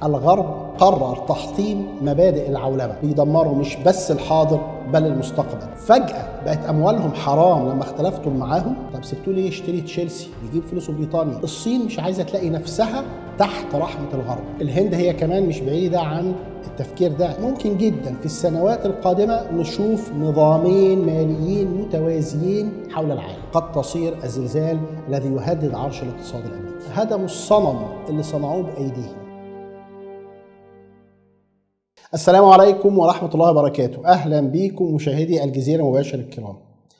الغرب قرر تحطيم مبادئ العولمه بيدمروا مش بس الحاضر بل المستقبل فجاه بقت اموالهم حرام لما اختلفتم معاهم طب سبتوا ليه يشتري تشيلسي يجيب فلوسه بريطانيا الصين مش عايزه تلاقي نفسها تحت رحمه الغرب الهند هي كمان مش بعيده عن التفكير ده ممكن جدا في السنوات القادمه نشوف نظامين ماليين متوازيين حول العالم قد تصير الزلزال الذي يهدد عرش الاقتصاد الامريكي هدموا الصنم اللي صنعوه بايديهم السلام عليكم ورحمة الله وبركاته أهلا بكم مشاهدي الجزيرة مباشر الكرام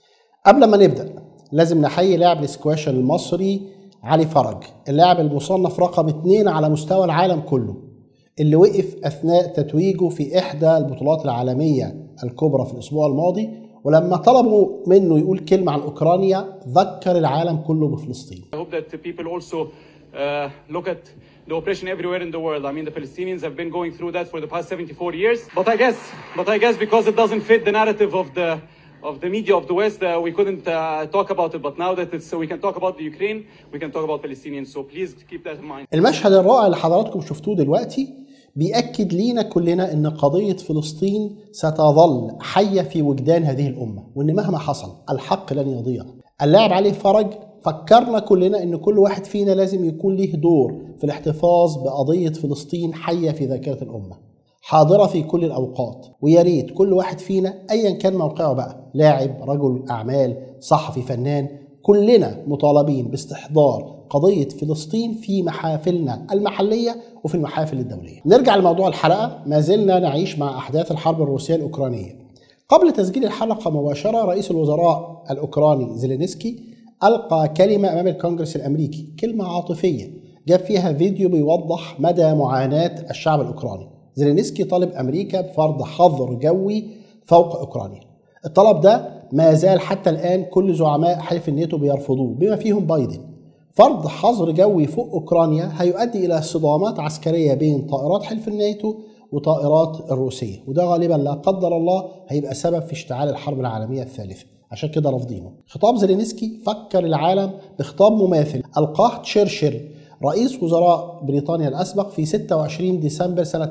قبل ما نبدأ لازم نحيي لاعب السكواش المصري علي فرج اللاعب المصنف رقم اثنين على مستوى العالم كله اللي وقف أثناء تتويجه في إحدى البطولات العالمية الكبرى في الأسبوع الماضي ولما طلبوا منه يقول كلمة عن أوكرانيا ذكر العالم كله بفلسطين I hope that the people also uh, look at the oppression everywhere in the world. I mean, the Palestinians have been going through that for the past 74 years. But I guess, but I guess because it doesn't fit the narrative of the of the media of the West, uh, we couldn't uh, talk about it. But now that it's, we can talk about the Ukraine, we can talk about Palestinians. So please keep that in mind. المشهد الرائع اللي حضراتكم شفتوه دلوقتي بيأكد لينا كلنا ان قضية فلسطين ستظل حية في وجدان هذه الأمة وان مهما حصل الحق لن يضيع اللاعب علي فرج فكرنا كلنا ان كل واحد فينا لازم يكون ليه دور في الاحتفاظ بقضية فلسطين حية في ذاكرة الأمة حاضرة في كل الأوقات ويا ريت كل واحد فينا أيا كان موقعه بقى لاعب رجل أعمال صحفي فنان كلنا مطالبين باستحضار قضية فلسطين في محافلنا المحلية وفي المحافل الدولية نرجع لموضوع الحلقة ما زلنا نعيش مع أحداث الحرب الروسية الأوكرانية قبل تسجيل الحلقة مباشرة رئيس الوزراء الأوكراني زيلينسكي ألقى كلمة أمام الكونجرس الأمريكي كلمة عاطفية جاب فيها فيديو بيوضح مدى معاناة الشعب الأوكراني زيلينسكي طالب أمريكا بفرض حظر جوي فوق أوكرانيا الطلب ده ما زال حتى الآن كل زعماء حلف الناتو بيرفضوه بما فيهم بايدن فرض حظر جوي فوق أوكرانيا هيؤدي إلى صدامات عسكرية بين طائرات حلف الناتو وطائرات الروسية وده غالبا لا قدر الله هيبقى سبب في اشتعال الحرب العالمية الثالثة عشان كده رافضينه خطاب زيلينسكي فكر العالم بخطاب مماثل ألقاه تشرشل رئيس وزراء بريطانيا الأسبق في 26 ديسمبر سنة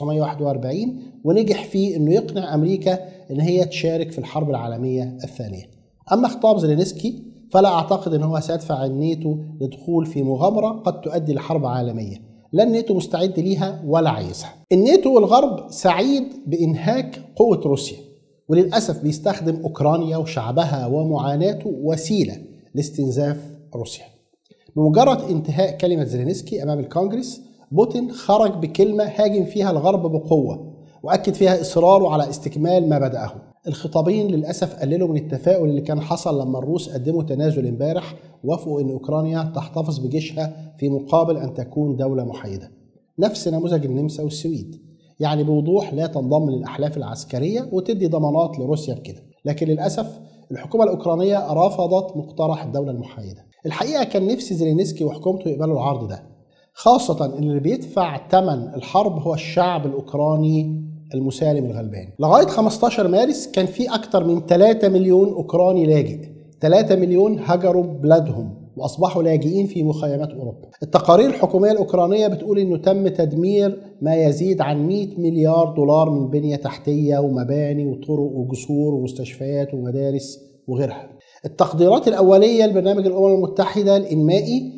1941 ونجح فيه أنه يقنع أمريكا أن هي تشارك في الحرب العالمية الثانية أما خطاب زيلينسكي فلا أعتقد أن هو سيدفع الناتو لدخول في مغامرة قد تؤدي لحرب عالمية لا الناتو مستعد ليها ولا عايزها الناتو والغرب سعيد بإنهاك قوة روسيا وللأسف بيستخدم أوكرانيا وشعبها ومعاناته وسيلة لاستنزاف روسيا بمجرد انتهاء كلمة زيلينسكي أمام الكونجرس بوتين خرج بكلمة هاجم فيها الغرب بقوة وأكد فيها إصراره على استكمال ما بدأه الخطابين للأسف قللوا من التفاؤل اللي كان حصل لما الروس قدموا تنازل امبارح وافقوا أن أوكرانيا تحتفظ بجيشها في مقابل أن تكون دولة محايدة نفس نموذج النمسا والسويد يعني بوضوح لا تنضم للأحلاف العسكرية وتدي ضمانات لروسيا بكده لكن للأسف الحكومة الأوكرانية رفضت مقترح الدولة المحايدة الحقيقة كان نفسي زيلينسكي وحكومته يقبلوا العرض ده خاصة إن اللي بيدفع ثمن الحرب هو الشعب الأوكراني المسالم الغلبان لغاية 15 مارس كان في أكثر من 3 مليون أوكراني لاجئ 3 مليون هجروا بلادهم واصبحوا لاجئين في مخيمات اوروبا. التقارير الحكوميه الاوكرانيه بتقول انه تم تدمير ما يزيد عن 100 مليار دولار من بنيه تحتيه ومباني وطرق وجسور ومستشفيات ومدارس وغيرها. التقديرات الاوليه لبرنامج الامم المتحده الانمائي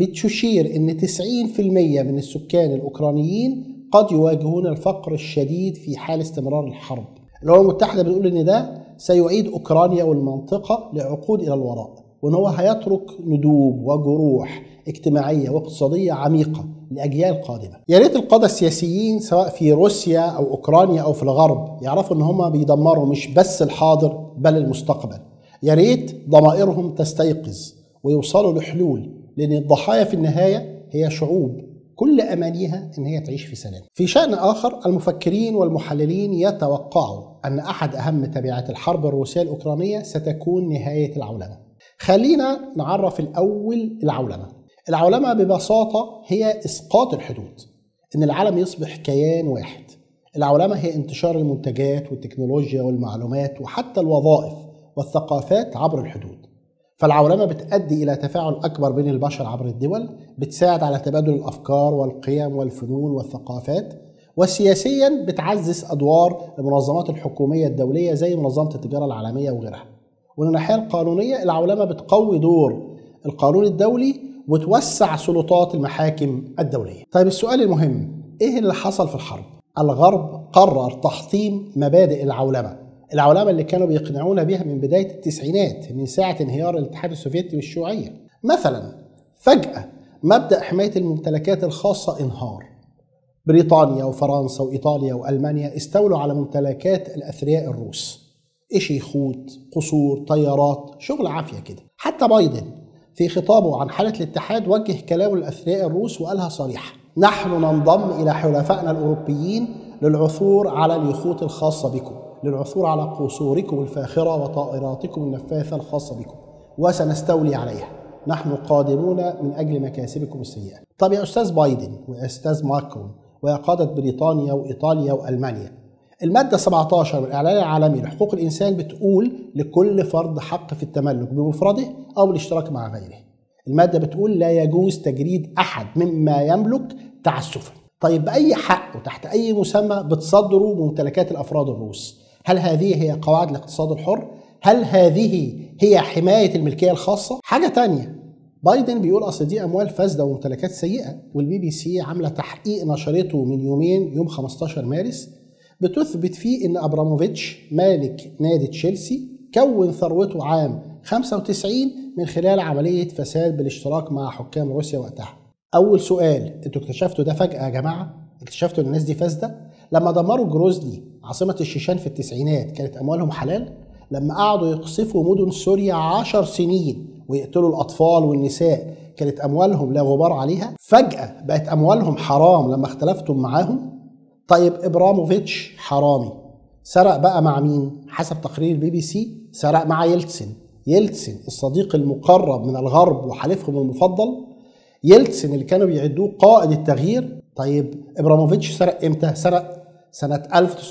بتشير ان 90% من السكان الاوكرانيين قد يواجهون الفقر الشديد في حال استمرار الحرب. الامم المتحده بتقول ان ده سيعيد اوكرانيا والمنطقه لعقود الى الوراء. وان هو هيترك ندوب وجروح اجتماعيه واقتصاديه عميقه لاجيال قادمه. يا ريت القاده السياسيين سواء في روسيا او اوكرانيا او في الغرب يعرفوا ان هم بيدمروا مش بس الحاضر بل المستقبل. يا ريت ضمائرهم تستيقظ ويوصلوا لحلول لان الضحايا في النهايه هي شعوب كل امانيها ان هي تعيش في سلام. في شان اخر المفكرين والمحللين يتوقعوا ان احد اهم تبعات الحرب الروسيه الاوكرانيه ستكون نهايه العولمه. خلينا نعرف الأول العولمة العولمة ببساطة هي إسقاط الحدود إن العالم يصبح كيان واحد العولمة هي انتشار المنتجات والتكنولوجيا والمعلومات وحتى الوظائف والثقافات عبر الحدود فالعولمة بتؤدي إلى تفاعل أكبر بين البشر عبر الدول بتساعد على تبادل الأفكار والقيم والفنون والثقافات وسياسيا بتعزز أدوار المنظمات الحكومية الدولية زي منظمة التجارة العالمية وغيرها ومن الناحية القانونية العولمة بتقوي دور القانون الدولي وتوسع سلطات المحاكم الدولية طيب السؤال المهم إيه اللي حصل في الحرب؟ الغرب قرر تحطيم مبادئ العولمة العولمة اللي كانوا بيقنعونا بها من بداية التسعينات من ساعة انهيار الاتحاد السوفيتي والشيوعية مثلا فجأة مبدأ حماية الممتلكات الخاصة انهار بريطانيا وفرنسا وإيطاليا وألمانيا استولوا على ممتلكات الأثرياء الروس إيش يخوت قصور طيارات شغل عافية كده حتى بايدن في خطابه عن حالة الاتحاد وجه كلامه للأثرياء الروس وقالها صريحة نحن ننضم إلى حلفائنا الأوروبيين للعثور على اليخوت الخاصة بكم للعثور على قصوركم الفاخرة وطائراتكم النفاثة الخاصة بكم وسنستولي عليها نحن قادمون من أجل مكاسبكم السيئة طب يا أستاذ بايدن ويا أستاذ ماكرون ويا قادة بريطانيا وإيطاليا وألمانيا المادة 17 من الإعلان العالمي لحقوق الإنسان بتقول لكل فرد حق في التملك بمفرده أو بالاشتراك مع غيره المادة بتقول لا يجوز تجريد أحد مما يملك تعسفا طيب بأي حق وتحت أي مسمى بتصدروا ممتلكات الأفراد الروس هل هذه هي قواعد الاقتصاد الحر؟ هل هذه هي حماية الملكية الخاصة؟ حاجة تانية بايدن بيقول اصل دي اموال فاسده وممتلكات سيئه والبي بي سي عامله تحقيق نشرته من يومين يوم 15 مارس بتثبت فيه ان ابراموفيتش مالك نادي تشيلسي كون ثروته عام 95 من خلال عمليه فساد بالاشتراك مع حكام روسيا وقتها. اول سؤال انتوا اكتشفتوا ده فجاه يا جماعه؟ اكتشفتوا ان الناس دي فاسده؟ لما دمروا جروزني عاصمه الشيشان في التسعينات كانت اموالهم حلال؟ لما قعدوا يقصفوا مدن سوريا عشر سنين ويقتلوا الأطفال والنساء كانت أموالهم لا غبار عليها فجأة بقت أموالهم حرام لما اختلفتم معاهم طيب إبراموفيتش حرامي سرق بقى مع مين حسب تقرير البي بي سي سرق مع يلتسن يلتسن الصديق المقرب من الغرب وحليفهم المفضل يلتسن اللي كانوا بيعدوه قائد التغيير طيب إبراموفيتش سرق إمتى سرق سنة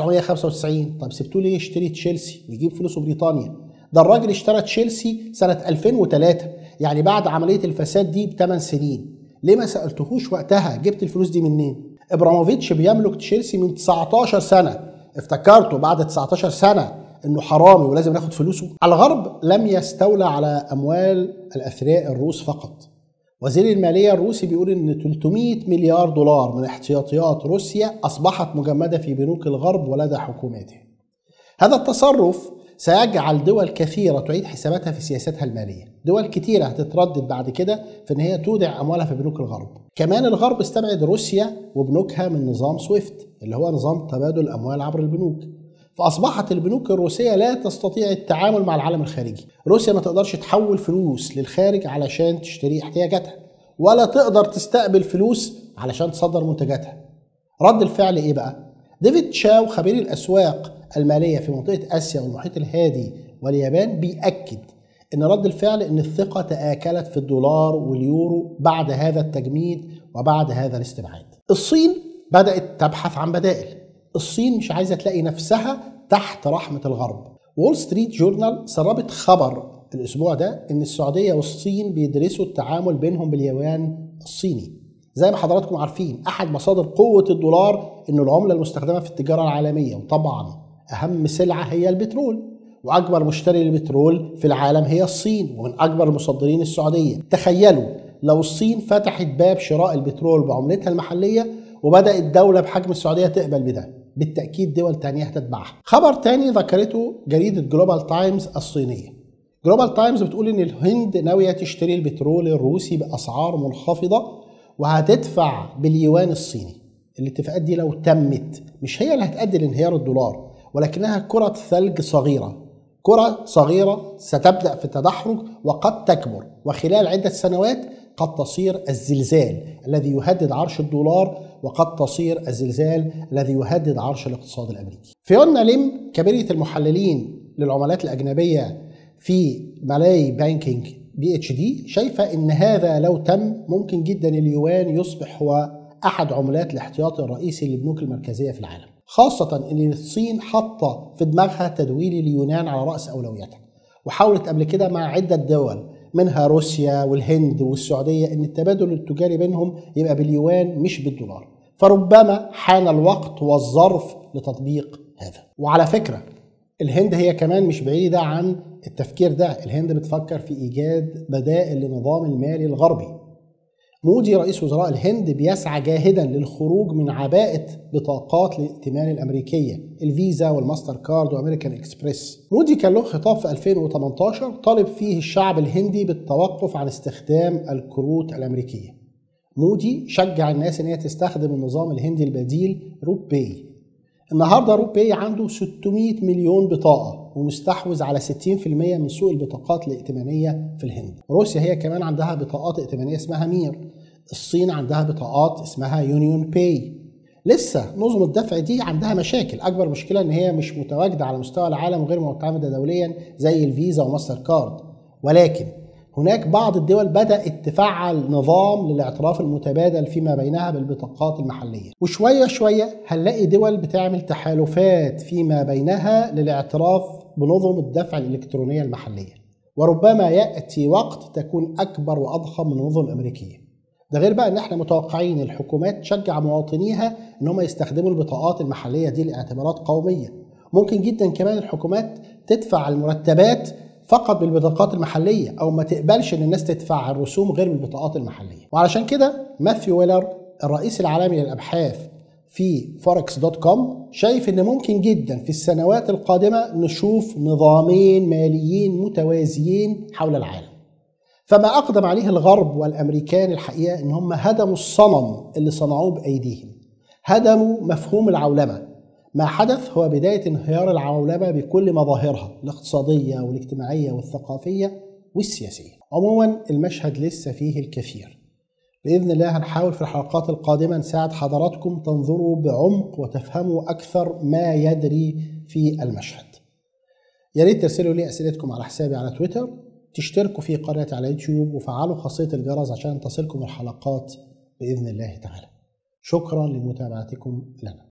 1995 طب سبتوه ليه يشتري تشيلسي ويجيب فلوسه بريطانيا ده الراجل اشترى تشيلسي سنة 2003 يعني بعد عملية الفساد دي بثمان سنين ليه ما سألتهوش وقتها جبت الفلوس دي منين ابراموفيتش بيملك تشيلسي من 19 سنة افتكرته بعد 19 سنة انه حرامي ولازم ناخد فلوسه الغرب لم يستولى على اموال الاثرياء الروس فقط وزير المالية الروسي بيقول ان 300 مليار دولار من احتياطيات روسيا اصبحت مجمدة في بنوك الغرب ولدى حكوماته هذا التصرف سيجعل دول كثيرة تعيد حساباتها في سياستها المالية دول كثيرة هتتردد بعد كده في ان هي تودع اموالها في بنوك الغرب كمان الغرب استبعد روسيا وبنوكها من نظام سويفت اللي هو نظام تبادل الاموال عبر البنوك فاصبحت البنوك الروسيه لا تستطيع التعامل مع العالم الخارجي روسيا ما تقدرش تحول فلوس للخارج علشان تشتري احتياجاتها ولا تقدر تستقبل فلوس علشان تصدر منتجاتها رد الفعل ايه بقى ديفيد تشاو خبير الاسواق الماليه في منطقه اسيا والمحيط الهادي واليابان بيأكد ان رد الفعل ان الثقه تآكلت في الدولار واليورو بعد هذا التجميد وبعد هذا الاستبعاد الصين بدأت تبحث عن بدائل الصين مش عايزه تلاقي نفسها تحت رحمه الغرب وول ستريت جورنال سربت خبر الاسبوع ده ان السعوديه والصين بيدرسوا التعامل بينهم باليوان الصيني زي ما حضراتكم عارفين احد مصادر قوه الدولار انه العمله المستخدمه في التجاره العالميه وطبعا اهم سلعه هي البترول واكبر مشتري للبترول في العالم هي الصين ومن اكبر المصدرين السعوديه تخيلوا لو الصين فتحت باب شراء البترول بعملتها المحليه وبدات دوله بحجم السعوديه تقبل بده بالتأكيد دول تانية هتتبعها خبر تاني ذكرته جريدة جلوبال تايمز الصينية جلوبال تايمز بتقول ان الهند ناوية تشتري البترول الروسي بأسعار منخفضة وهتدفع باليوان الصيني الاتفاقات دي لو تمت مش هي اللي هتؤدي لانهيار الدولار ولكنها كرة ثلج صغيرة كرة صغيرة ستبدأ في التدحرج وقد تكبر وخلال عدة سنوات قد تصير الزلزال الذي يهدد عرش الدولار وقد تصير الزلزال الذي يهدد عرش الاقتصاد الامريكي. فيونا ليم كبيرة المحللين للعملات الاجنبيه في مالاي بانكينج بي اتش دي شايفه ان هذا لو تم ممكن جدا اليوان يصبح هو احد عملات الاحتياط الرئيسي للبنوك المركزيه في العالم. خاصه ان الصين حاطه في دماغها تدويل اليونان على راس اولوياتها. وحاولت قبل كده مع عده دول منها روسيا والهند والسعوديه ان التبادل التجاري بينهم يبقى باليوان مش بالدولار فربما حان الوقت والظرف لتطبيق هذا وعلى فكره الهند هي كمان مش بعيده عن التفكير ده الهند بتفكر في ايجاد بدائل للنظام المالي الغربي مودي رئيس وزراء الهند بيسعى جاهدا للخروج من عباءة بطاقات الائتمان الأمريكية الفيزا والماستر كارد وأمريكان إكسبريس مودي كان له خطاب في 2018 طالب فيه الشعب الهندي بالتوقف عن استخدام الكروت الأمريكية مودي شجع الناس ان هي تستخدم النظام الهندي البديل روب باي النهارده روب باي عنده 600 مليون بطاقه ومستحوذ على 60% من سوق البطاقات الائتمانيه في الهند روسيا هي كمان عندها بطاقات ائتمانيه اسمها مير الصين عندها بطاقات اسمها يونيون باي لسه نظم الدفع دي عندها مشاكل اكبر مشكله ان هي مش متواجده على مستوى العالم وغير معتمده دوليا زي الفيزا وماستر كارد ولكن هناك بعض الدول بدأت تفعل نظام للاعتراف المتبادل فيما بينها بالبطاقات المحلية وشوية شوية هنلاقي دول بتعمل تحالفات فيما بينها للاعتراف بنظم الدفع الإلكترونية المحلية وربما يأتي وقت تكون أكبر وأضخم من النظم الأمريكية ده غير بقى ان احنا متوقعين الحكومات تشجع مواطنيها ان هم يستخدموا البطاقات المحليه دي لاعتبارات قوميه ممكن جدا كمان الحكومات تدفع المرتبات فقط بالبطاقات المحليه او ما تقبلش ان الناس تدفع الرسوم غير بالبطاقات المحليه وعلشان كده ماثيو ويلر الرئيس العالمي للابحاث في فوركس دوت كوم شايف ان ممكن جدا في السنوات القادمه نشوف نظامين ماليين متوازيين حول العالم فما اقدم عليه الغرب والامريكان الحقيقه ان هم هدموا الصنم اللي صنعوه بايديهم هدموا مفهوم العولمه ما حدث هو بدايه انهيار العولمه بكل مظاهرها الاقتصاديه والاجتماعيه والثقافيه والسياسيه عموما المشهد لسه فيه الكثير باذن الله هنحاول في الحلقات القادمه نساعد حضراتكم تنظروا بعمق وتفهموا اكثر ما يدري في المشهد يا ريت ترسلوا لي اسئلتكم على حسابي على تويتر تشتركوا في قناتي على يوتيوب وفعلوا خاصية الجرس عشان تصلكم الحلقات بإذن الله تعالى شكرا لمتابعتكم لنا